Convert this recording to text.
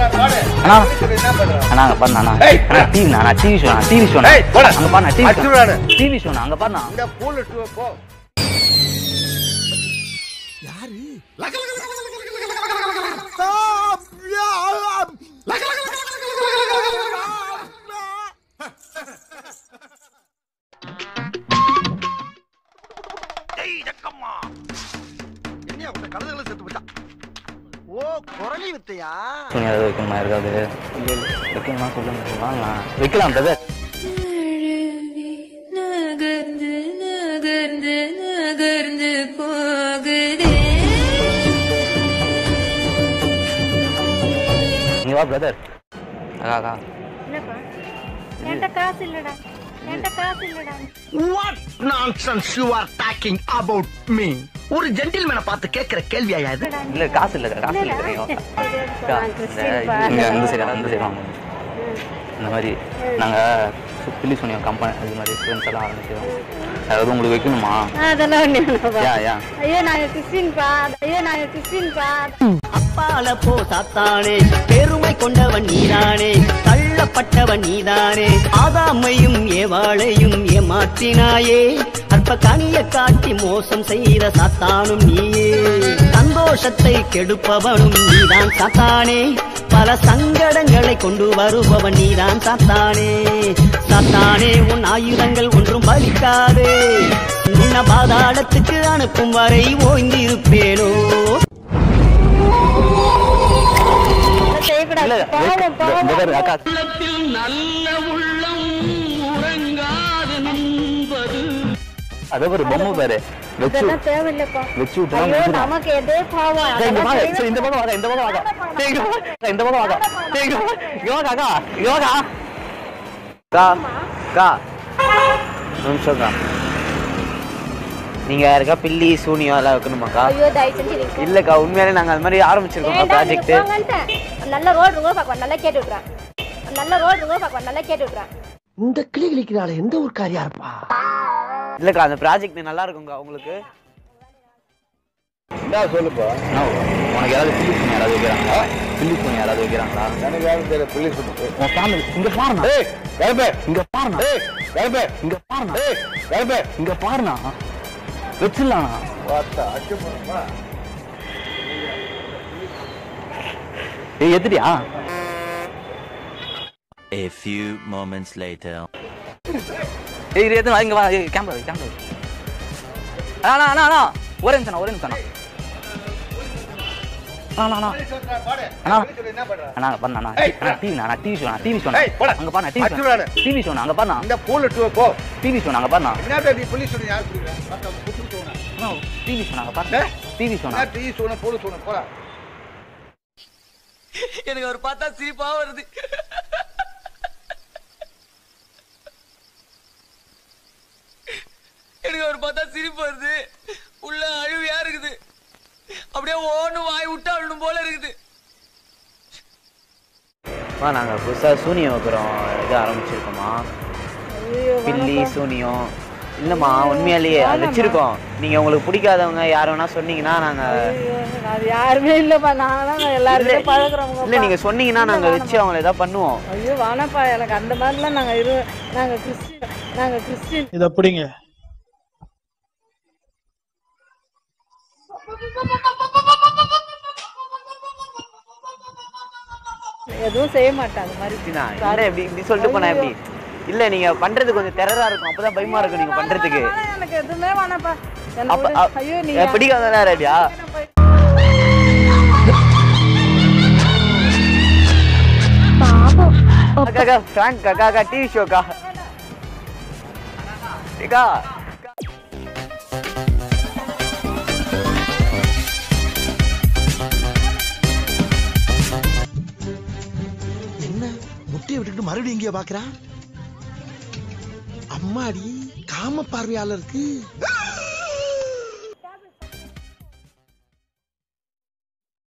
அண்ணா அண்ணா அங்க பாருண்ணா அண்ணா ஏய், அண்ணா டிவி அண்ணா டிவி ஷோ அண்ணா டிவி ஷோ ஏய், போடா. அங்க பாருண்ணா டிவி அடிச்சுடுவானு. டிவி ஷோ அங்க பாருண்ணா இந்த பூல் போ ஓ குரலி வித்தையா துணி ஏதாவது வைக்கணுமா இருக்காது வைக்கணுமா சொல்லுங்க வாங்க வைக்கலாம் பிரதர் நகர்ந்து நகர்ந்து நகர்ந்து போகுதே இங்க வா பிரதர் அக்கா அக்கா என்னப்பா என்கிட்ட காசு இல்லடா என்கிட்ட காசு இல்லடா what nonsense you are talking about me ஒரு ஜென்டில்மேனை பார்த்து கேட்கிற கேள்வியா இது இல்ல காசு இல்ல காசு இல்ல அக்கா, இந்த இங்க இந்த சைடு அந்த சைடு வாங்க இந்த மாதிரி நாங்க பில்லி சோனியா கம்பெனி அது மாதிரி ஃப்ரெண்ட்ஸ் எல்லாம் ஆரம்பிக்கிறோம் அதாவது உங்களுக்கு வைக்கணுமா அதெல்லாம் ஒண்ணு வேணாம்ப்பா. ஏன் ஏன் ஐயோ நாங்க கிறிஸ்டின்ப்பா ஐயோ நாங்க கிறிஸ்டின்ப்பா அப்பால போ சாத்தானே பெருமை கொண்டவன் நீதானே தள்ளப்பட்டவன் நீதானே ஆதாமையும் ஏவாளையும் ஏமாற்றினாயே அற்ப கனிய காட்டி மோசம் செய்த சாத்தானும் நீயே சந்தோஷத்தை கெடுப்பவனும் நீதான் சாத்தானே பல சங்கடங்களை கொண்டு வருபவன் நீதான் சாத்தானே சாத்தானே உன் ஆயுதங்கள் ஒன்றும் பலிக்காதே உன்ன பாதாளத்துக்கு அனுப்பும் வரை ஓய்ந்திருப்பேனோ அதெல்லாம் செய்யக்கூடாது இல்ல பாவம் பாவம் பிரதர் அக்கா உள்ளத்தில் நல்ல உள்ளம் உறங்காது நண்பது அதே ஒரு பொம்மை பாரு வச்சு இதெல்லாம் தேவையில்லைப்பா வச்சு விட்டா ஐயோ நமக்கு எதே பாவம் சரி, இங்க அதெல்லாம் வாங்க. செய்ய- சரி, இந்த பக்கம் வாங்க, இந்த பக்கம் வாங்க. சரி, இங்க வாங்க. இந்த பக்கம் வாங்க. சரி, இங்க வாங்க. இங்க வாங்க, அக்கா. இங்க வாங்க. அக்கா, அக்கா. ஒரு நிமிஷம் அக்கா. நீங்க யாருக்கா பில்லி சூனியம் எல்லாம் வைக்கணுமாக்கா ஐயோ தயவு செஞ்சு நீங்க இல்லக்கா உண்மையாலே நாங்க அது மாதிரி ஆரம்பிச்சிருக்கோம் வேண்டாம், நீங்க ப்ராஜெக்ட் போங்கன்ட்டேன். நல்ல ரோடு இருக்கோ பார்க்க நல்லா கேட்டு விட்றேன் நல்ல ரோடு இருக்கோ பார்க்க நல்லா கேட்டு விட்றேன் இந்த கிளி கிளிக்கிறாள் எந்த ஒரு காரியா இருப்பா இல்லக்கா அந்த ப்ராஜெக்ட் நல்லா இருக்குங்க உங்களுக்கு என்ன சொல்லுப்பா அண்ணா, உனக்கு யாராவது பில்லி சூனியம் யாராவது வைக்கிறாங்களா பில்லி சூனியம் யாராவது வைக்கிறாங்களா எனக்கு யாரும் தெரியல புள்ளி சொல்லு உன் ஃபேமிலி இங்க பாருண்ணா ஏய் கிளம்பு இங்க பாருண்ணா ஏய் கிளம்பு இங்க பாருண்ணா ஏய் கிளம்பு இங்க பாருண்ணா வச்சிடலாம் பார்த்தா அச்சு போடுமா ஏய் எதிரியா A few moments later. ஏய் இது எதுவும் இங்க வா ஏய் கேமரா கேமரா அண்ணா அண்ணா அண்ணா ஒரே நிமிஷம் ஒரே நிமிஷம் அண்ணா அண்ணா அண்ணா என்ன பண்ற அண்ணா அங்க பாருண்ணா அண்ணா ஏய், அண்ணா டிவி அண்ணா டிவி ஷோ டிவி ஷோ ஏய், போடா. அங்க பாருண்ணா டிவி அடிச்சுடுவானு. டிவி ஷோ அங்க பாருண்ணா இந்த பூல் போ டிவி ஷோ அங்க பாருண்ணா என்ன நீ புள்ளி சொல்லி யார் புரியுறா பார்த்தா புட்டு தோணா அண்ணா டிவி ஷோ அங்க பாருண்ணா ஏய். டிவி ஷோ என்ன டீ சோன பூல் சோன போடா எனக்கு அவர் பார்த்தா சிரிப்பா வருது எனக்கு அவர் பார்த்தா சிரிப்பு வருது உள்ள அழுவியா இருக்குது அப்படியே ஓன்னு வாய் விட்டு அழுணும் போல இருக்குது அம்மா நாங்க புதுசா சூனியம் வைக்கிறோம் இது ஆரம்பிச்சிருக்கோமா பில்லி சூனியம் இல்லம்மா உண்மையாலேயே அது வச்சிருக்கோம் நீங்க உங்களுக்கு பிடிக்காதவங்க யார் வேணா சொன்னீங்கன்னா நாங்க அது யாருமே இல்லப்பா நாங்க எல்லாருமே இல்ல பழகுறவங்க இல்ல நீங்க சொன்னீங்கன்னா நாங்க வச்சு அவங்கள ஏதாவது பண்ணுவோம் ஐயோ வேணாப்பா எனக்கு அந்த மாதிரிலாம் நாங்க இரு நாங்க கிறிஸ்டின் நாங்க கிறிஸ்டின் இத பிடிங்க எதுவும் செய்ய மாட்டேன் அது மாதிரி அப்படின்னா, என்ன இப்படி இப்படி சொல்லிட்டு போனா எப்படி இல்ல நீங்க பண்றது கொஞ்சம் டெரரா இருக்கும் அப்பதான் பயமா இருக்கும் நீங்க பண்றதுக்கு வேணாம், எனக்கு எதுவுமே வேணாப்பா என்ன அப்ப விடு. அ- ஐயோ நீ ஏ, பிடிக்காதவனா ரெடியா அக்கா அக்கா ஃப்ராங்க் அக்கா அக்கா டிவி ஷோக்கா அக்கா என்ன முட்டையை விட்டுட்டு மறுபடியும் எங்கேயோ பாக்குறா அம்மாடி காம பார்வையாளருக்கு